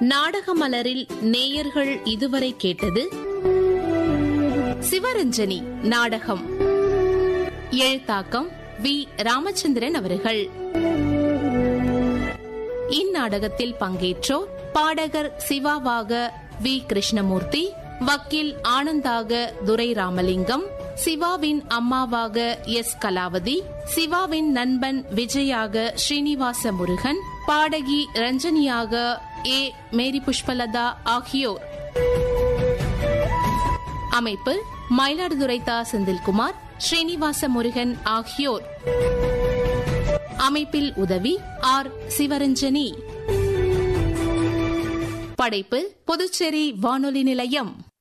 நாடகமலரில் நேயர்கள் இதுவரை கேட்டது சிவரஞ்சனி நாடகம் எழுத்தாக்கம் வி ராமச்சந்திரன் அவர்கள் இந்நாடகத்தில் பங்கேற்றோர் பாடகர் சிவாவாக வி கிருஷ்ணமூர்த்தி வக்கீல் ஆனந்தாக துரை ராமலிங்கம் சிவாவின் அம்மாவாக எஸ் கலாவதி சிவாவின் நண்பன் விஜயாக ஸ்ரீனிவாச முருகன் பாடகி ரஞ்சனியாக ஏ மேரி புஷ்பலதா ஆகியோர் அமைப்பு மயிலாடுதுறை தா செந்தில்குமார் ஸ்ரீனிவாச முருகன் ஆகியோர் அமைப்பில் உதவி ஆர் சிவரஞ்சனி படைப்பு புதுச்சேரி வானொலி நிலையம்